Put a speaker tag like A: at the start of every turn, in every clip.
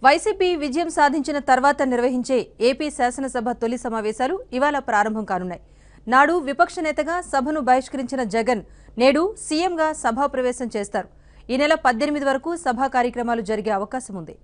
A: YCP విజయం సాధించిన తర్వాత నిర్వహించే ఏపీ శాసనసభ తొలి సమావేశాలు ఇవాళ ప్రారంభం కానున్నాయి నాడు విపక్ష నేతగా సభను బహిష్కరించిన జగన్ నేడు సీఎంగా సభా ప్రవేశం చేస్తారు ఈ నెల పద్దెనిమిది వరకు సభా కార్యక్రమాలు జరిగే అవకాశం ఉంది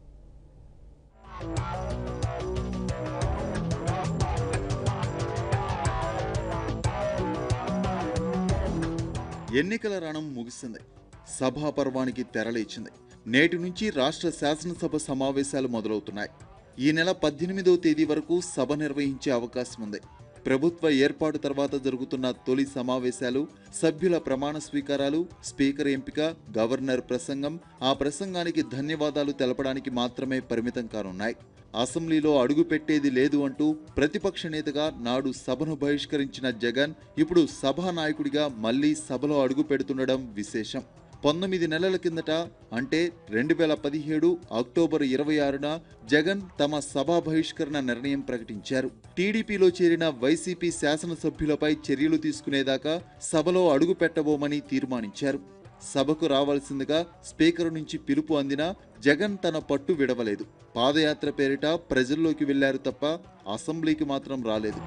B: ఎన్నికల రణం ముగిసింది సభా పర్వానికి తెరలేచింది నేటి నుంచి రాష్ట్ర శాసనసభ సమావేశాలు మొదలవుతున్నాయి ఈ నెల పద్దెనిమిదవ తేదీ వరకు సభ నిర్వహించే అవకాశం ఉంది ప్రభుత్వ ఏర్పాటు తర్వాత జరుగుతున్న తొలి సమావేశాలు సభ్యుల ప్రమాణ స్వీకారాలు స్పీకర్ ఎంపిక గవర్నర్ ప్రసంగం ఆ ప్రసంగానికి ధన్యవాదాలు తెలపడానికి మాత్రమే పరిమితం కానున్నాయి అసెంబ్లీలో అడుగు పెట్టేది లేదు అంటూ ప్రతిపక్ష నేతగా నాడు సభను బహిష్కరించిన జగన్ ఇప్పుడు సభానాయకుడిగా మళ్లీ సభలో అడుగు పెడుతుండడం విశేషం పంతొమ్మిది నెలల కిందట అంటే రెండు వేల పదిహేడు అక్టోబర్ ఇరవై ఆరున జగన్ తమ సభా బహిష్కరణ నిర్ణయం ప్రకటించారు టీడీపీలో చేరిన వైసీపీ శాసనసభ్యులపై చర్యలు తీసుకునేదాకా సభలో అడుగు పెట్టబోమని తీర్మానించారు సభకు రావాల్సిందిగా స్పీకర్ నుంచి పిలుపు అందినా జగన్ తన పట్టు విడవలేదు పాదయాత్ర పేరిట ప్రజల్లోకి వెళ్లారు తప్ప అసెంబ్లీకి మాత్రం రాలేదు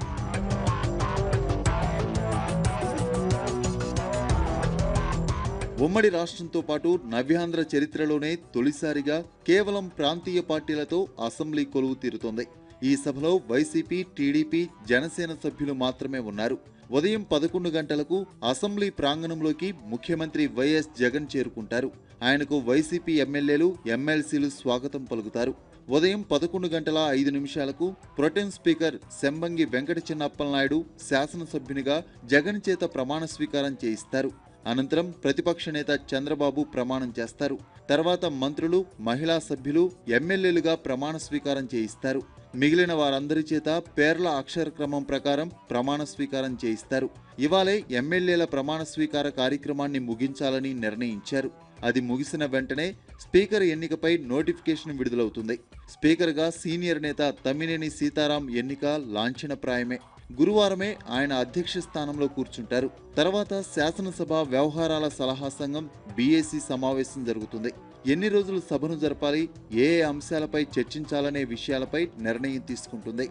B: ఉమ్మడి రాష్ట్రంతో పాటు నవ్యాంధ్ర చరిత్రలోనే తొలిసారిగా కేవలం ప్రాంతీయ పార్టీలతో అసెంబ్లీ కొలువు తీరుతోంది ఈ సభలో వైసీపీ టీడీపీ జనసేన సభ్యులు మాత్రమే ఉన్నారు ఉదయం పదకొండు గంటలకు అసెంబ్లీ ప్రాంగణంలోకి ముఖ్యమంత్రి వైఎస్ జగన్ చేరుకుంటారు ఆయనకు వైసీపీ ఎమ్మెల్యేలు ఎమ్మెల్సీలు స్వాగతం పలుకుతారు ఉదయం పదకొండు గంటల ఐదు నిమిషాలకు ప్రొటెం స్పీకర్ శంబంగి వెంకట చిన్నప్పలనాయుడు శాసనసభ్యునిగా జగన్ చేత ప్రమాణ స్వీకారం చేయిస్తారు అనంతరం ప్రతిపక్ష నేత చంద్రబాబు ప్రమాణం చేస్తారు తర్వాత మంత్రులు మహిళా సభ్యులు ఎమ్మెల్యేలుగా ప్రమాణ స్వీకారం చేయిస్తారు మిగిలిన వారందరి చేత పేర్ల అక్షర క్రమం ప్రకారం ప్రమాణ స్వీకారం చేయిస్తారు ఇవాళే ఎమ్మెల్యేల ప్రమాణ స్వీకార కార్యక్రమాన్ని ముగించాలని నిర్ణయించారు అది ముగిసిన వెంటనే స్పీకర్ ఎన్నికపై నోటిఫికేషన్ విడుదలవుతుంది స్పీకర్గా సీనియర్ నేత తమ్మినేని సీతారాం ఎన్నిక లాంఛనప్రాయమే గురువారమే ఆయన అధ్యక్ష స్థానంలో కూర్చుంటారు తర్వాత శాసనసభ వ్యవహారాల సలహా సంఘం బీఏసీ సమావేశం జరుగుతుంది ఎన్ని రోజులు సభను జరపాలి ఏ ఏ అంశాలపై చర్చించాలనే విషయాలపై నిర్ణయం తీసుకుంటుంది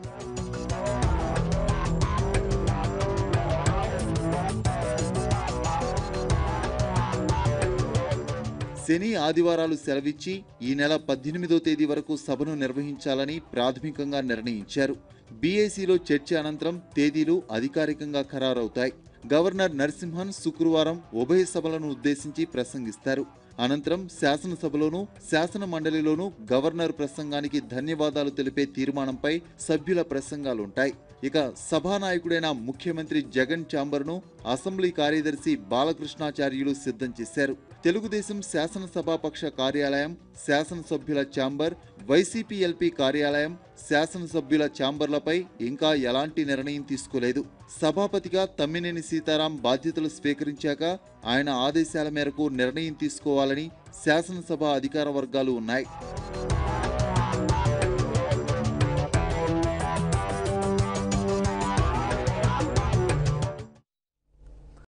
B: శని ఆదివారాలు సెలవిచ్చి ఈ నెల పద్దెనిమిదో తేదీ వరకు సభను నిర్వహించాలని ప్రాథమికంగా నిర్ణయించారు బీఏసీలో చర్చ అనంతరం తేదీలు అధికారికంగా ఖరారవుతాయి గవర్నర్ నరసింహన్ శుక్రవారం ఉభయ సభలను ఉద్దేశించి ప్రసంగిస్తారు అనంతరం శాసనసభలోనూ శాసన మండలిలోనూ గవర్నర్ ప్రసంగానికి ధన్యవాదాలు తెలిపే తీర్మానంపై సభ్యుల ప్రసంగాలుంటాయి ఇక సభానాయకుడైన ముఖ్యమంత్రి జగన్ ఛాంబర్ను అసెంబ్లీ కార్యదర్శి బాలకృష్ణాచార్యులు సిద్ధం చేశారు తెలుగుదేశం శాసనసభాపక్ష కార్యాలయం శాసనసభ్యుల ఛాంబర్ వైసీపీ ఎల్పీ కార్యాలయం శాసనసభ్యుల ఛాంబర్లపై ఇంకా ఎలాంటి నిర్ణయం తీసుకోలేదు సభాపతిగా తమ్మినేని సీతారాం బాధ్యతలు స్వీకరించాక ఆయన ఆదేశాల మేరకు నిర్ణయం తీసుకోవాలని శాసనసభ అధికార వర్గాలు ఉన్నాయి